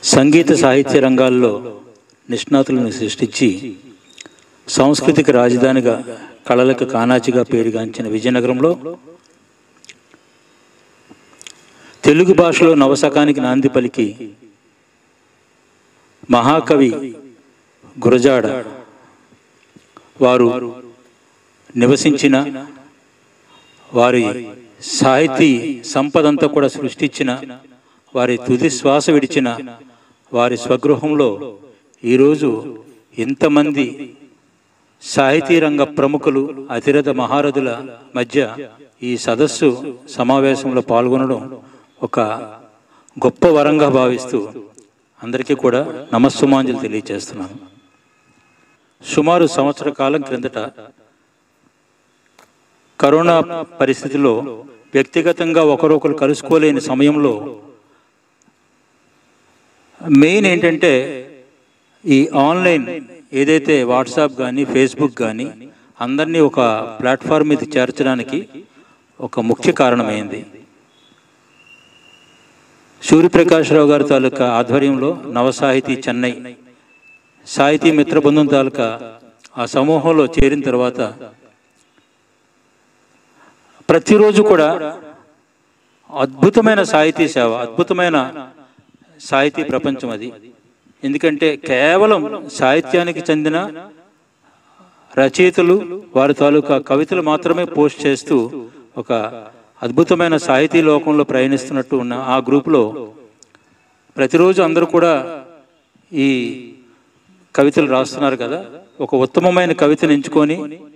సంగీత సాహిత్య రంగాల్లో నిష్ణాతులను సృష్టించి సాంస్కృతిక రాజధానిగా కళలకు కానాచిగా పేరుగాంచిన విజయనగరంలో తెలుగు భాషలో నవశకానికి నాంది పలికి మహాకవి గురజాడ వారు నివసించిన వారి సాహితీ సంపదంతా కూడా సృష్టించిన వారి తుది శ్వాస విడిచిన వారి స్వగృహంలో ఈరోజు ఇంతమంది సాహితీ రంగ ప్రముఖులు అతిరథ మహారథుల మధ్య ఈ సదస్సు సమావేశంలో పాల్గొనడం ఒక గొప్ప వరంగా భావిస్తూ అందరికీ కూడా నమస్సుమాంజలు తెలియజేస్తున్నాను సుమారు సంవత్సర కాలం క్రిందట కరోనా పరిస్థితిలో వ్యక్తిగతంగా ఒకరొకరు కలుసుకోలేని సమయంలో మెయిన్ ఏంటంటే ఈ ఆన్లైన్ ఏదైతే వాట్సాప్ కానీ ఫేస్బుక్ కానీ అందరినీ ఒక ప్లాట్ఫామ్ మీద చేర్చడానికి ఒక ముఖ్య కారణమైంది సూర్యప్రకాశ్రావు గారి తాలూకా ఆధ్వర్యంలో నవసాహితీ చెన్నై సాహితీ మిత్ర బృందం తాలూకా ఆ సమూహంలో చేరిన తర్వాత ప్రతిరోజు కూడా అద్భుతమైన సాహితీ సేవ అద్భుతమైన సాహితీ ప్రపంచం అది ఎందుకంటే కేవలం సాహిత్యానికి చెందిన రచయితలు వారి తాలూకా కవితలు మాత్రమే పోస్ట్ చేస్తూ ఒక అద్భుతమైన సాహితీ లోకంలో ప్రయాణిస్తున్నట్టు ఉన్న ఆ గ్రూపులో ప్రతిరోజు అందరూ కూడా ఈ కవితలు రాస్తున్నారు కదా ఒక ఉత్తమమైన కవితను ఎంచుకొని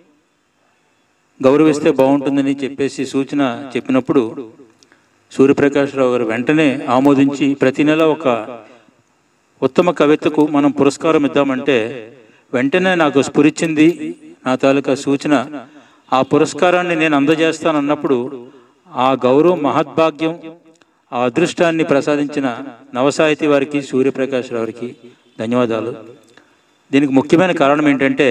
గౌరవిస్తే బాగుంటుందని చెప్పేసి సూచన చెప్పినప్పుడు సూర్యప్రకాశ్రావు గారు వెంటనే ఆమోదించి ప్రతి నెల ఒక ఉత్తమ కవితకు మనం పురస్కారం ఇద్దామంటే వెంటనే నాకు స్ఫురించింది నా తాలూకా సూచన ఆ పురస్కారాన్ని నేను అందజేస్తాను అన్నప్పుడు ఆ గౌరవం మహద్భాగ్యం ఆ అదృష్టాన్ని ప్రసాదించిన నవసాహితీ వారికి సూర్యప్రకాష్ వారికి ధన్యవాదాలు దీనికి ముఖ్యమైన కారణం ఏంటంటే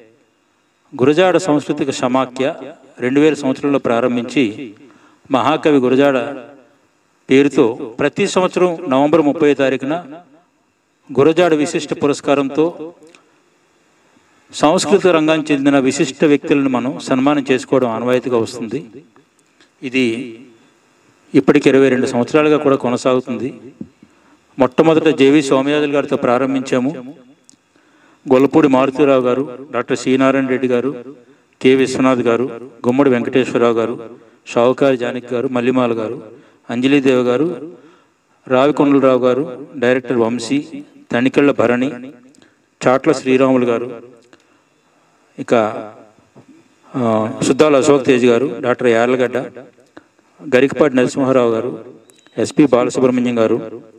గురజాడ సాంస్కృతిక సమాఖ్య రెండు వేల సంవత్సరంలో ప్రారంభించి మహాకవి గురజాడ పేరుతో ప్రతి సంవత్సరం నవంబర్ ముప్పై తారీఖున గురజాడ విశిష్ట పురస్కారంతో సాంస్కృతిక రంగానికి చెందిన విశిష్ట వ్యక్తులను మనం సన్మానం చేసుకోవడం ఆనవాయితీగా వస్తుంది ఇది ఇప్పటికి ఇరవై రెండు సంవత్సరాలుగా కూడా కొనసాగుతుంది మొట్టమొదట జేవి సోమయాజులు గారితో ప్రారంభించాము గొల్లపూడి మారుతీరావు గారు డాక్టర్ శ్రీనారాయణ రెడ్డి గారు కె విశ్వనాథ్ గారు గుమ్మడి వెంకటేశ్వరరావు గారు షావుకారి జానకి గారు మల్లిమాల గారు అంజలీదేవి గారు రావికొండలరావు గారు డైరెక్టర్ వంశీ తనికెళ్ల భరణి చాట్ల శ్రీరాములు గారు ఇక ఆ, సుద్దాల అశోక్ తేజ్ గారు డాక్టర్ యార్లగడ్డ గరికపాటి నరసింహారావు గారు ఎస్పి బాలసుబ్రహ్మణ్యం గారు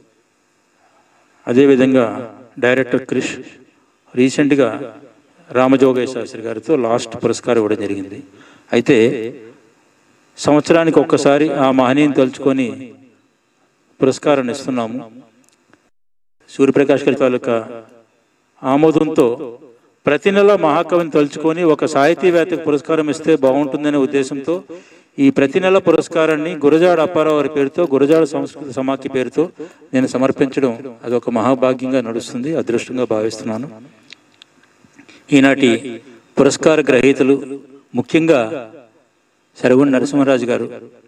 అదేవిధంగా డైరెక్టర్ క్రిష్ రీసెంట్గా రామజోగయ్య శాస్త్రి గారితో లాస్ట్ పురస్కారం ఇవ్వడం జరిగింది అయితే సంవత్సరానికి ఒక్కసారి ఆ మహనీయుని తలుచుకొని పురస్కారాన్ని ఇస్తున్నాము సూర్యప్రకాష్ గారి తాలూకా ఆమోదంతో ప్రతి నెల మహాకవిని తలుచుకొని ఒక సాహితీవేత్తకు పురస్కారం ఇస్తే బాగుంటుందనే ఉద్దేశంతో ఈ ప్రతి నెల పురస్కారాన్ని గురజాడ అప్పారావు గారి పేరుతో గురజాడ సంస్కృత సమాఖ్య పేరుతో నేను సమర్పించడం అదొక మహాభాగ్యంగా నడుస్తుంది అదృష్టంగా భావిస్తున్నాను ఈనాటి పురస్కార గ్రహీతలు ముఖ్యంగా సరగుండి నరసింహరాజు గారు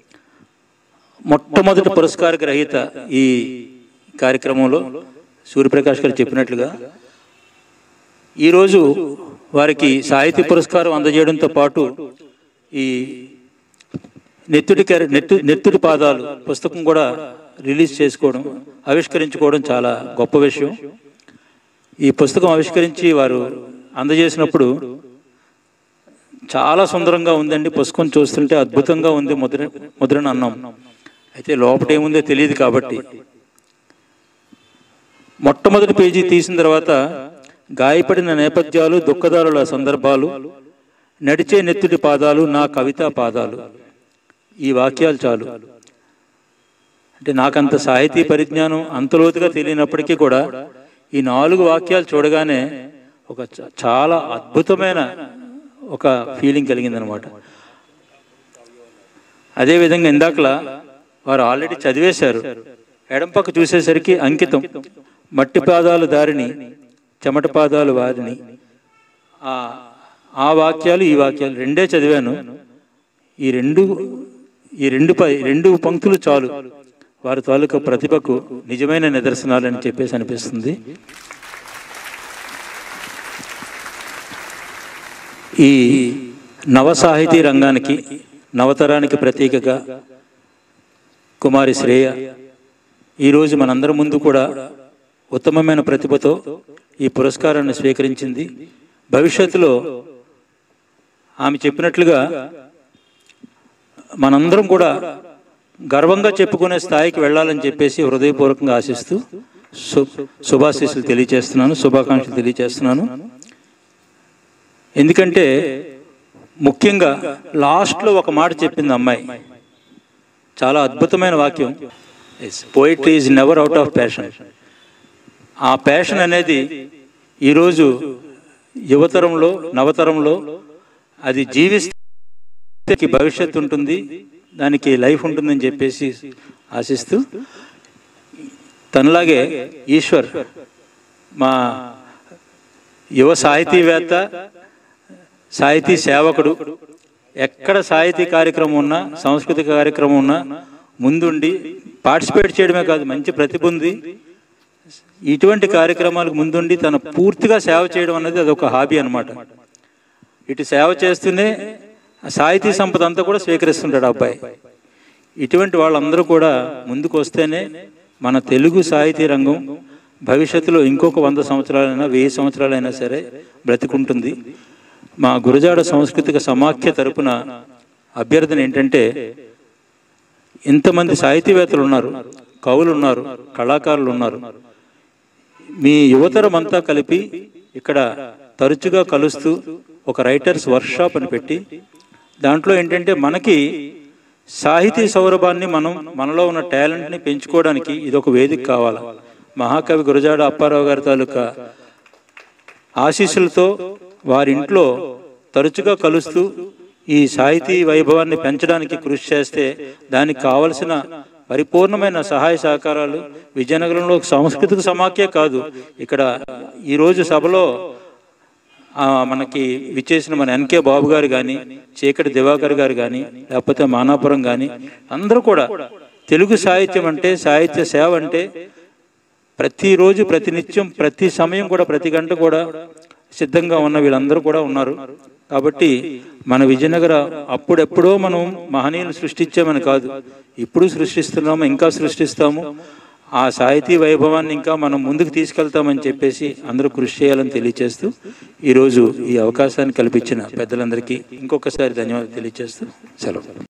మొట్టమొదటి పురస్కార గ్రహీత ఈ కార్యక్రమంలో సూర్యప్రకాష్ గారు చెప్పినట్లుగా ఈరోజు వారికి సాహిత్య పురస్కారం అందజేయడంతో పాటు ఈ నెత్తుడి కెర- నెట్టు నెత్తుడి పాదాలు పుస్తకం కూడా రిలీజ్ చేసుకోవడం ఆవిష్కరించుకోవడం చాలా గొప్ప విషయం ఈ పుస్తకం ఆవిష్కరించి వారు అందజేసినప్పుడు చాలా సుందరంగా ఉందండి పుస్తకం చూస్తుంటే అద్భుతంగా ఉంది ముద్ర ముద్రణ అన్నాం అయితే లోపల ఏముందో తెలియదు కాబట్టి మొట్టమొదటి పేజీ తీసిన తర్వాత గాయపడిన నేపథ్యాలు దుఃఖదారుల సందర్భాలు నడిచే నెత్తుడి పాదాలు నా కవితా పాదాలు ఈ వాక్యాలు చాలు అంటే నాకంత సాహితీ పరిజ్ఞానం అంత లోతుగా తెలియనప్పటికీ కూడా ఈ నాలుగు వాక్యాలు చూడగానే ఒక చ- చాలా అద్భుతమైన ఒక ఫీలింగ్ కలిగిందనమాట అదేవిధంగా ఇందాకలా వారు ఆల్రెడీ చదివేశారు ఎడంపక్క చూసేసరికి అంకితం మట్టి పాదాలు దారిని చెమట పాదాలు వారిని ఆ ఆ వాక్యాలు ఈ వాక్యాలు రెండే చదివాను ఈ రెండు ఈ రెండు ప రెండు పంక్తులు చాలు వారి తాలూకా ప్రతిభకు నిజమైన నిదర్శనాలని చెప్పేసి అనిపిస్తుంది ఈ నవ సాహితీ రంగానికి నవతరానికి ప్రతీకగా కుమారి శ్రేయ ఈరోజు మనందరి ముందు కూడా ఉత్తమమైన ప్రతిభతో ఈ పురస్కారాన్ని స్వీకరించింది భవిష్యత్తులో ఆమె చెప్పినట్లుగా మనందరం కూడా గర్వంగా చెప్పుకునే స్థాయికి వెళ్ళాలని చెప్పేసి హృదయపూర్వకంగా ఆశిస్తూ శు శుభాశీస్సులు తెలియజేస్తున్నాను శుభాకాంక్షలు తెలియజేస్తున్నాను ఎందుకంటే ముఖ్యంగా లాస్ట్లో ఒక మాట చెప్పింది అమ్మాయి చాలా అద్భుతమైన వాక్యం poetry is never out of passion ఆ ప్యాషన్ అనేది ఈరోజు యువతరంలో నవతరంలో అది జీవిస్తే భవిష్యత్తు ఉంటుంది దానికి లైఫ్ ఉంటుందని చెప్పేసి ఆశిస్తూ తనలాగే ఈశ్వర్ మా యువ సాహితీవేత్త సాహితీ సేవకుడు ఎక్కడ సాహితీ కార్యక్రమం ఉన్నా సాంస్కృతిక కార్యక్రమం ఉన్నా ముందుండి పార్టిసిపేట్ చేయడమే కాదు మంచి ప్రతిభ ఉంది ఇటువంటి కార్యక్రమాలకు ముందుండి తన పూర్తిగా సేవ చేయడం అనేది అదొక హాబీ అనమాట ఇటు సేవ చేస్తూనే సాహితీ సంపద అంతా కూడా స్వీకరిస్తుంటాడు అబ్బాయి ఇటువంటి వాళ్ళందరూ కూడా ముందుకు వస్తేనే మన తెలుగు సాహితీ రంగం భవిష్యత్తులో ఇంకొక వంద సంవత్సరాలైనా వెయ్యి సంవత్సరాలైనా సరే బ్రతికుంటుంది మా గురజాడ సాంస్కృతిక సమాఖ్య తరపున అభ్యర్థన ఏంటంటే ఇంతమంది సాహితీవేత్తలు ఉన్నారు కవులు ఉన్నారు కళాకారులు ఉన్నారు మీ యువతరం అంతా కలిపి ఇక్కడ తరచుగా కలుస్తూ ఒక రైటర్స్ వర్క్షాప్ అని పెట్టి దాంట్లో ఏంటంటే మనకి సాహితీ సౌరభాన్ని మనం మనలో ఉన్న టాలెంట్ని పెంచుకోవడానికి ఇది ఒక వేదిక కావాలి మహాకవి గురజాడ అప్పారావు గారి తాలూకా ఆశీస్సులతో వారింట్లో తరచుగా కలుస్తూ ఈ సాహితీ వైభవాన్ని పెంచడానికి కృషి చేస్తే దానికి కావలసిన పరిపూర్ణమైన సహాయ సహకారాలు విజయనగరంలో సాంస్కృతిక సమాఖ్య కాదు ఇక్కడ ఈరోజు సభలో ఆ, మనకి విచ్చేసిన మన ఎన్కే బాబు గారు కానీ చీకటి దివాకర్ గారు కానీ లేకపోతే మానాపురం కానీ అందరూ కూడా తెలుగు సాహిత్యం అంటే సాహిత్య సేవ అంటే ప్రతిరోజు ప్రతి నిత్యం ప్రతి సమయం కూడా ప్రతి గంట కూడా సిద్ధంగా ఉన్న వీళ్ళందరూ కూడా ఉన్నారు కాబట్టి మన విజయనగర అప్పుడెప్పుడో మనం మహనీయులు సృష్టించామని కాదు ఇప్పుడు సృష్టిస్తున్నాము ఇంకా సృష్టిస్తాము ఆ సాహితీ వైభవాన్ని ఇంకా మనం ముందుకు తీసుకెళ్తామని చెప్పేసి అందరూ కృషి చేయాలని తెలియజేస్తూ ఈరోజు ఈ అవకాశాన్ని కల్పించిన పెద్దలందరికీ ఇంకొకసారి ధన్యవాదాలు తెలియజేస్తూ సెలవు